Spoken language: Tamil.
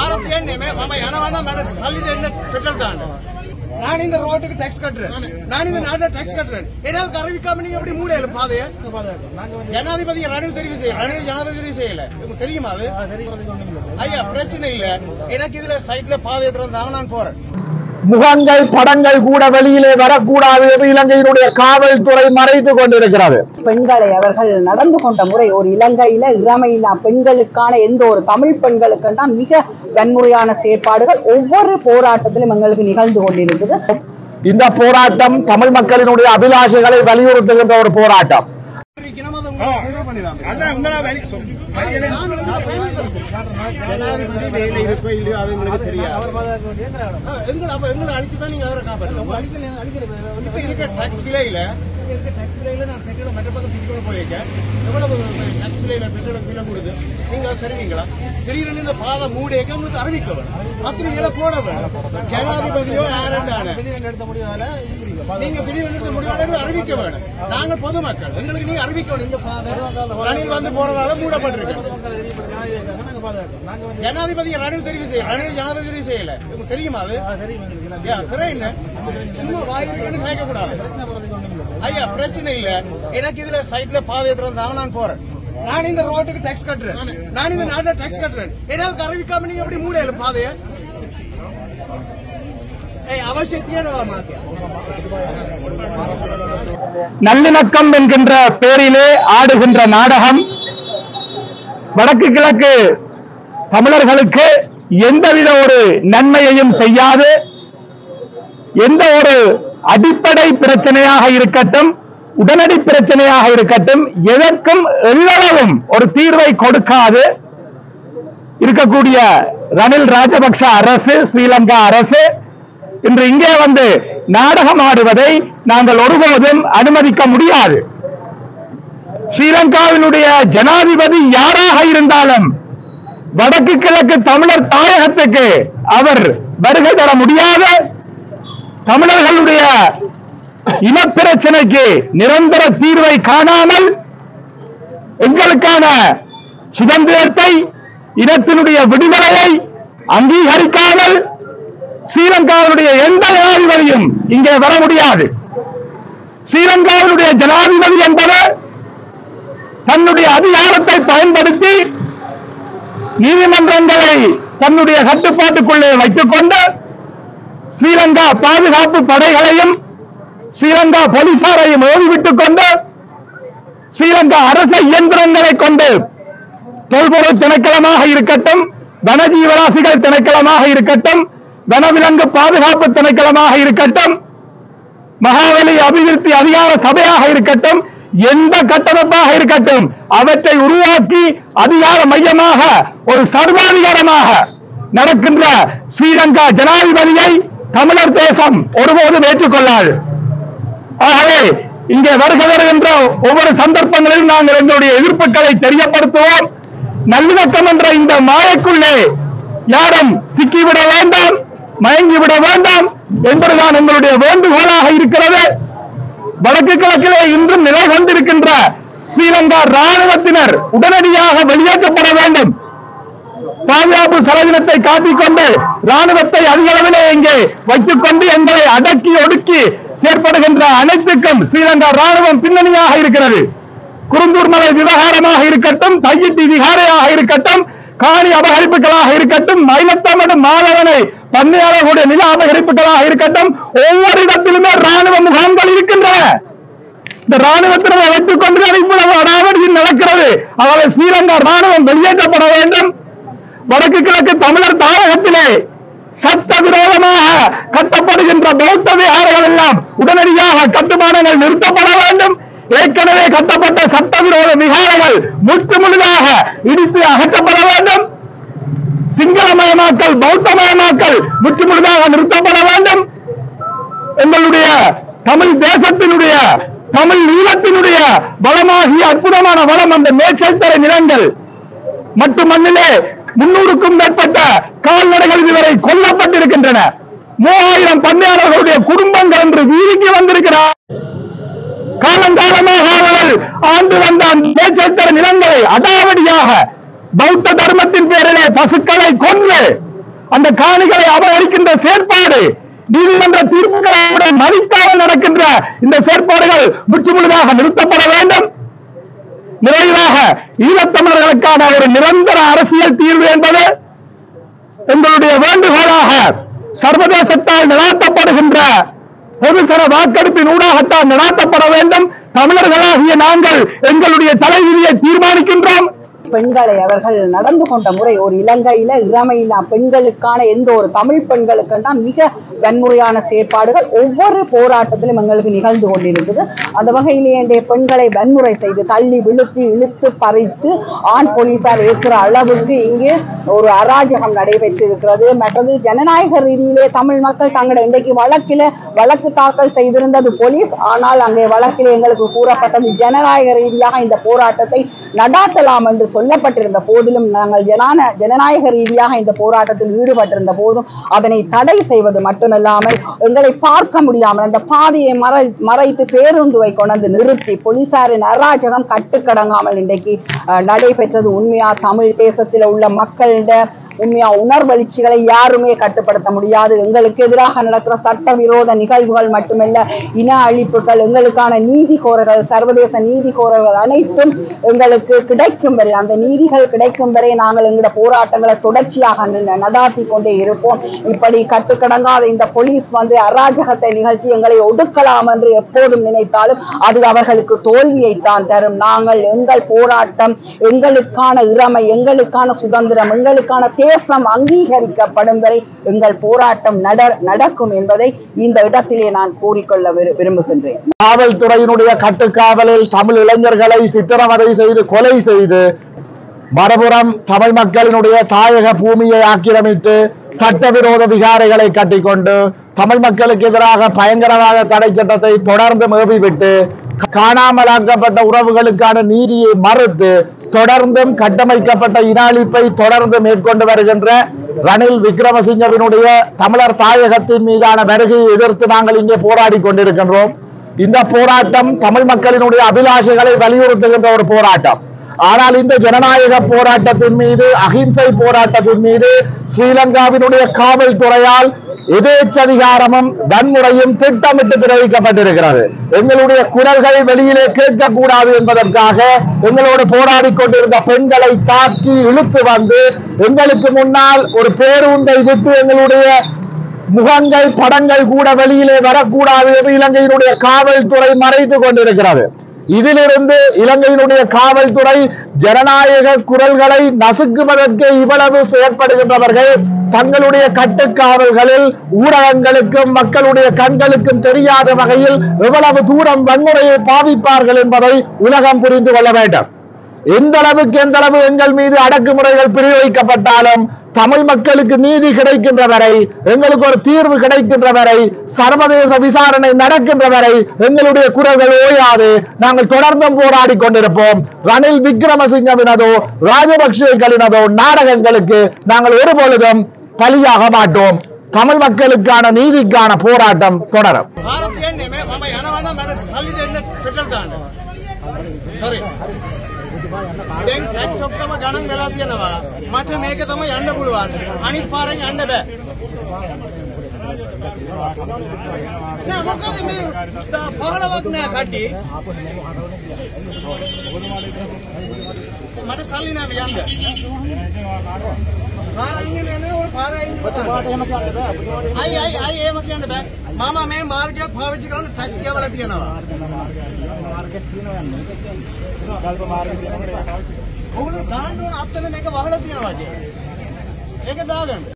ಭಾರತೀಯ ಮಾಮ ಹಣವನ್ನ ನಾನು ಸಲ್ಲಿದೆ பெற்றல்தான் நான் இந்த ரோட்டுக்கு டேக்ஸ் கட்டுறேன் நான் இந்த நாட்டுல டேக்ஸ் கட்டுறேன் ஏதாவது அறிவிக்காம நீங்க எப்படி மூலையில பாதைய ஜனாதிபதி ரணில் தெரிவு செய்ய ரணில் ஜனாதிபதி தெரிவு செய்யல உங்களுக்கு தெரியுமா அது ஐயா பிரச்சனை இல்ல எனக்கு இதுல சைட்ல பாதை எடுத்துருந்தாங்க நான் போறேன் முகங்கள் படங்கள் கூட வெளியிலே வரக்கூடாது என்று இலங்கையினுடைய காவல்துறை மறைத்து கொண்டிருக்கிறது பெண்களை அவர்கள் நடந்து கொண்ட முறை ஒரு இலங்கையில இளமையில்லா பெண்களுக்கான எந்த ஒரு தமிழ் பெண்களுக்குன்னா மிக வன்முறையான செயற்பாடுகள் ஒவ்வொரு போராட்டத்திலும் எங்களுக்கு நிகழ்ந்து கொண்டிருக்குது இந்த போராட்டம் தமிழ் மக்களினுடைய அபிலாஷைகளை வலியுறுத்துகின்ற ஒரு போராட்டம் ஜனாதிபதி வேலை இருக்கோ இல்லையோ அது எங்களுக்கு தெரியாது எங்களை அப்ப எங்களை அடிச்சுதான் நீங்க அவரை காப்பாற்றணும் இப்ப இருக்க டாக்ஸ் விலையில இருக்க டாக்ஸ் விலையில நான் பெட்ரோல் மற்ற பக்கம் திட்டு போயிருக்கேன் எவ்வளவு டாக்ஸ் விலையில பெட்ரோல் விலை கொடுது நீங்க அதை தருவீங்களா திடீர்னு இந்த பாதை மூடியக்க உங்களுக்கு அறிவிக்க வேணும் பத்திரிகையில போட வேணும் ஜனாதிபதியோ யாருண்டான நீங்க திடீர்னு எடுத்த முடிவாளர்கள் அறிவிக்க வேணும் நாங்க பொதுமக்கள் எங்களுக்கு நீங்க அறிவிக்க வேணும் இந்த பாதை ரணில் வந்து போறதால மூடப்பட்டிருக்கு ஜனாதிபதி ரணில் தெரிவு செய்ய ரணில் ஜனாதிபதி தெரிவு செய்யல உங்களுக்கு தெரியுமா அது ஐயா, பிற என்ன சும்மா வாயிலுக்கு கேட்க கூடாது ஐயா பிரச்சனை இல்ல எனக்கு இதுல சைட்ல பாதை எடுத்துருந்தாங்க நான் போறேன் நான் இந்த ரோட்டுக்கு டேக்ஸ் கட்டுறேன் நான் இந்த நாட்டுல டேக்ஸ் கட்டுறேன் ஏதாவது அறிவிக்காம நீங்க எப்படி மூடையில பாதைய ஏய் அவசியத்தையே நான் மாத்தியா நல்லிணக்கம் என்கின்ற பேரிலே ஆடுகின்ற நாடகம் வடக்கு கிழக்கு தமிழர்களுக்கு எந்தவித ஒரு நன்மையையும் செய்யாது எந்த ஒரு அடிப்படை பிரச்சனையாக இருக்கட்டும் உடனடி பிரச்சனையாக இருக்கட்டும் எதற்கும் எல்லளவும் ஒரு தீர்வை கொடுக்காது இருக்கக்கூடிய ரணில் ராஜபக்ஷ அரசு ஸ்ரீலங்கா அரசு இன்று இங்கே வந்து நாடகம் ஆடுவதை நாங்கள் ஒருபோதும் அனுமதிக்க முடியாது ஸ்ரீலங்காவினுடைய ஜனாதிபதி யாராக இருந்தாலும் வடக்கு கிழக்கு தமிழர் தாயகத்துக்கு அவர் வருகை தர முடியாத தமிழர்களுடைய இனப்பிரச்சனைக்கு நிரந்தர தீர்வை காணாமல் எங்களுக்கான சுதந்திரத்தை இனத்தினுடைய விடுதலையை அங்கீகரிக்காமல் ஸ்ரீலங்காவினுடைய எந்த ஜனாதிபதியும் இங்கே வர முடியாது ஸ்ரீலங்காவினுடைய ஜனாதிபதி என்பவர் தன்னுடைய அதிகாரத்தை பயன்படுத்தி நீதிமன்றங்களை தன்னுடைய கட்டுப்பாட்டுக்குள்ளே வைத்துக் கொண்டு ஸ்ரீலங்கா பாதுகாப்பு படைகளையும் ஸ்ரீலங்கா போலீசாரையும் ஓடிவிட்டுக் கொண்டு ஸ்ரீலங்கா அரச இயந்திரங்களை கொண்டு தொல்பொருள் திணைக்களமாக இருக்கட்டும் வனஜீவராசிகள் திணைக்களமாக இருக்கட்டும் வனவிலங்கு பாதுகாப்பு திணைக்களமாக இருக்கட்டும் மகாவலி அபிவிருத்தி அதிகார சபையாக இருக்கட்டும் எந்த கட்டமைப்பாக இருக்கட்டும் அவற்றை உருவாக்கி அதிகார மையமாக ஒரு சர்வாதிகாரமாக நடக்கின்ற ஸ்ரீலங்கா ஜனாதிபதியை தமிழர் தேசம் ஒருபோதும் ஏற்றுக்கொள்ளாது ஆகவே இங்கே வருக வருகின்ற ஒவ்வொரு சந்தர்ப்பங்களிலும் நாங்கள் எங்களுடைய எதிர்ப்புகளை தெரியப்படுத்துவோம் நல்லிணக்கம் என்ற இந்த மாயக்குள்ளே யாரும் சிக்கிவிட வேண்டாம் மயங்கிவிட வேண்டாம் என்பதுதான் எங்களுடைய வேண்டுகோளாக இருக்கிறது வடக்கு கிழக்கிலே இன்றும் நிலை கொண்டிருக்கின்ற ஸ்ரீலங்கா ராணுவத்தினர் உடனடியாக வெளியேற்றப்பட வேண்டும் பாதுகாப்பு செலவினத்தை காட்டிக்கொண்டு ராணுவத்தை அதிக அளவிலே இங்கே வைத்துக் கொண்டு எங்களை அடக்கி ஒடுக்கி செயற்படுகின்ற அனைத்துக்கும் ஸ்ரீலங்கா ராணுவம் பின்னணியாக இருக்கிறது குருந்தூர் மலை விவகாரமாக இருக்கட்டும் தையிட்டி விகாரையாக இருக்கட்டும் காணி அபகரிப்புகளாக இருக்கட்டும் மயிலத்தமடு மாதவனை பண்ணையாளர்களுடைய நில அபகரிப்புகளாக இருக்கட்டும் ஒவ்வொரு இடத்திலுமே ராணுவ முகாம்கள் இருக்கின்றன இந்த ராணுவத்தினரை வைத்துக் கொண்டு இவ்வளவு அடாவடி நடக்கிறது அவரை ஸ்ரீலங்கா ராணுவம் வெளியேற்றப்பட வேண்டும் வடக்கு கிழக்கு தமிழர் தாயகத்திலே சட்டவிரோதமாக கட்டப்படுகின்ற பௌத்த விகாரங்கள் எல்லாம் உடனடியாக கட்டுமானங்கள் நிறுத்தப்பட வேண்டும் ஏற்கனவே கட்டப்பட்ட சட்டவிரோத விகாரங்கள் முற்று முழுதாக இடித்து அகற்றப்பட வேண்டும் சிங்களமயமாக்கல் பௌத்தமயமாக்கல் முற்று முழுதாக நிறுத்தப்பட வேண்டும் எங்களுடைய தமிழ் தேசத்தினுடைய தமிழ் ஈழத்தினுடைய வளமாகிய அற்புதமான வளம் அந்த மேச்சல்தரை நிலங்கள் மட்டு மண்ணிலே முன்னூறுக்கும் மேற்பட்ட கால்நடைகள் இதுவரை கொல்லப்பட்டிருக்கின்றன மூவாயிரம் பண்ணையாளர்களுடைய குடும்பங்கள் என்று வீதிக்கு வந்திருக்கிறார் காலங்காலமாக அவர்கள் ஆண்டு வந்த அந்த மேச்சல்தர நிலங்களை அடாவடியாக பௌத்த தர்மத்தின் பேரிலே பசுக்களை கொன்று அந்த காணிகளை அபகரிக்கின்ற செயற்பாடு நீதிமன்ற தீர்ப்புகளை மதிக்காமல் நடக்கின்ற இந்த செயற்பாடுகள் முற்றுமுழுதாக நிறுத்தப்பட வேண்டும் நிறைவாக ஈழத்தமிழர்களுக்கான ஒரு நிரந்தர அரசியல் தீர்வு என்பது எங்களுடைய வேண்டுகோளாக சர்வதேசத்தால் நடாத்தப்படுகின்ற பொதுசர வாக்கெடுப்பின் ஊடாகத்தான் நடாத்தப்பட வேண்டும் தமிழர்களாகிய நாங்கள் எங்களுடைய தலைவிதியை தீர்மானிக்கின்றோம் பெண்களை அவர்கள் நடந்து கொண்ட முறை ஒரு இலங்கையில இளமையில்லா பெண்களுக்கான எந்த ஒரு தமிழ் பெண்களுக்குன்னா மிக வன்முறையான செயற்பாடுகள் ஒவ்வொரு போராட்டத்திலும் எங்களுக்கு நிகழ்ந்து கொண்டிருக்குது அந்த வகையிலே என்னுடைய பெண்களை வன்முறை செய்து தள்ளி விழுத்து இழுத்து பறித்து ஆண் போலீசார் ஏற்கிற அளவுக்கு இங்கே ஒரு அராஜகம் நடைபெற்றிருக்கிறது மற்றது ஜனநாயக ரீதியிலே தமிழ் மக்கள் தங்களுடைய இன்றைக்கு வழக்கில வழக்கு தாக்கல் செய்திருந்தது போலீஸ் ஆனால் அங்கே வழக்கிலே எங்களுக்கு கூறப்பட்டது ஜனநாயக ரீதியாக இந்த போராட்டத்தை நடாத்தலாம் என்று சொல்லப்பட்டிருந்த போதிலும் நாங்கள் ஜனான ஜனநாயக ரீதியாக இந்த போராட்டத்தில் ஈடுபட்டிருந்த போதும் அதனை தடை செய்வது மட்டுமல்லாமல் எங்களை பார்க்க முடியாமல் அந்த பாதையை மறை மறைத்து பேருந்துவை கொண்டு நிறுத்தி போலீசாரின் அராஜகம் கட்டுக்கடங்காமல் இன்றைக்கு அஹ், நடைபெற்றது உண்மையா தமிழ் தேசத்தில் உள்ள மக்களிட உண்மையா உணர்வெழுச்சிகளை யாருமே கட்டுப்படுத்த முடியாது எங்களுக்கு எதிராக நடக்கிற சட்டவிரோத நிகழ்வுகள் மட்டுமல்ல இன அழிப்புகள் எங்களுக்கான நீதி கோரல்கள் சர்வதேச நீதி கோரல்கள் அனைத்தும் எங்களுக்கு கிடைக்கும் வரை அந்த நீதிகள் கிடைக்கும் வரை நாங்கள் எங்களோட போராட்டங்களை தொடர்ச்சியாக ந- நடாத்தி கொண்டே இருப்போம் இப்படி கட்டுக்கடங்காத இந்த போலீஸ் வந்து அராஜகத்தை நிகழ்த்தி எங்களை ஒடுக்கலாம் என்று எப்போதும் நினைத்தாலும் அது அவர்களுக்கு தோல்வியைத்தான் தரும் நாங்கள் எங்கள் போராட்டம் எங்களுக்கான இறமை எங்களுக்கான சுதந்திரம் எங்களுக்கான தேசம் அங்கீகரிக்கப்படும் வரை எங்கள் போராட்டம் நட நடக்கும் என்பதை இந்த இடத்திலே நான் கூறிக்கொள்ள விரு- விரும்புகின்றேன் காவல்துறையினுடைய கட்டுக்காவலில் தமிழ் இளைஞர்களை சித்திரவதை செய்து கொலை செய்து மறுபுறம் தமிழ் மக்களினுடைய தாயக பூமியை ஆக்கிரமித்து சட்டவிரோத விகாரைகளை கட்டிக்கொண்டு தமிழ் மக்களுக்கு எதிராக பயங்கரவாத தடை சட்டத்தை தொடர்ந்து மேவிவிட்டு காணாமலாக்கப்பட்ட உறவுகளுக்கான நீதியை மறுத்து தொடர்ந்தும் கட்டமைக்கப்பட்ட இன அழிப்பை தொடர்ந்து மேற்கொண்டு வருகின்ற ரணில் விக்ரமசிங்கவினுடைய தமிழர் தாயகத்தின் மீதான வருகையை எதிர்த்து நாங்கள் இங்கே போராடி கொண்டிருக்கின்றோம் இந்த போராட்டம் தமிழ் மக்களினுடைய அபிலாஷைகளை வலியுறுத்துகின்ற ஒரு போராட்டம் ஆனால் இந்த ஜனநாயக போராட்டத்தின் மீது அகிம்சை போராட்டத்தின் மீது ஸ்ரீலங்காவினுடைய காவல்துறையால் எதேச்சதிகாரமும் வன்முறையும் திட்டமிட்டு பிறப்பிக்கப்பட்டிருக்கிறது எங்களுடைய குரல்கள் வெளியிலே கேட்கக்கூடாது என்பதற்காக எங்களோடு போராடிக் கொண்டிருந்த பெண்களை தாக்கி இழுத்து வந்து எங்களுக்கு முன்னால் ஒரு பேருந்தை விட்டு எங்களுடைய முகங்கள் படங்கள் கூட வெளியிலே வரக்கூடாது என்று இலங்கையினுடைய காவல்துறை மறைத்து கொண்டிருக்கிறது இதிலிருந்து இலங்கையினுடைய காவல்துறை ஜனநாயக குரல்களை நசுக்குவதற்கு இவ்வளவு செயற்படுகின்றவர்கள் தங்களுடைய கட்டுக்காவல்களில் ஊடகங்களுக்கும் மக்களுடைய கண்களுக்கும் தெரியாத வகையில் எவ்வளவு தூரம் வன்முறையை பாவிப்பார்கள் என்பதை உலகம் புரிந்து கொள்ள வேண்டும் எந்த அளவுக்கு எந்த அளவு எங்கள் மீது அடக்குமுறைகள் பிரயோகிக்கப்பட்டாலும் தமிழ் மக்களுக்கு நீதி கிடைக்கின்ற வரை எங்களுக்கு ஒரு தீர்வு கிடைக்கின்ற வரை சர்வதேச விசாரணை நடக்கின்ற வரை எங்களுடைய குரல்கள் ஓயாது நாங்கள் தொடர்ந்தும் போராடி கொண்டிருப்போம் ரணில் விக்ரமசிங்கவினதோ ராஜபக்சேகளினதோ நாடகங்களுக்கு நாங்கள் ஒருபொழுதும் பலியாக மாட்டோம் தமிழ் மக்களுக்கான நீதிக்கான போராட்டம் தொடரும் ಭಾರತ ಎಣ್ಣೆ ಮೇ- ಮಮ ಯನವನ್ನ ಮೇಡ ಸಲ್ಲಿದ ಎಣ್ಣೆ ಪೆಟ್ರೋಲ್ ದಾಂಡ ಸರಿ දැන් ටැක්ස් ඔක්කොම ගණන් වෙලා තියෙනවා මට මේක තමයි යන්න පුළුවන් අනිත් පාරෙන් යන්න බෑ නෑ මොකද මේ ද- පහළවක් නෑ කට්ටි මට සල්ලි නෑ යන්න පාර අයින්නේ නෑ නෑ ඔය පාර අයින්නේ අයි අයි අයි එහෙම කියන්න බෑ මම මේ මාර්ගයක් පාවිච්චි කරන්න ටැක්ස් ගෙවලා තියෙනවා ඔගොල්ලෝ දාන්න ඕන අත්තල මේක වහලා තියෙනවා කිය. ඒක දාගන්න.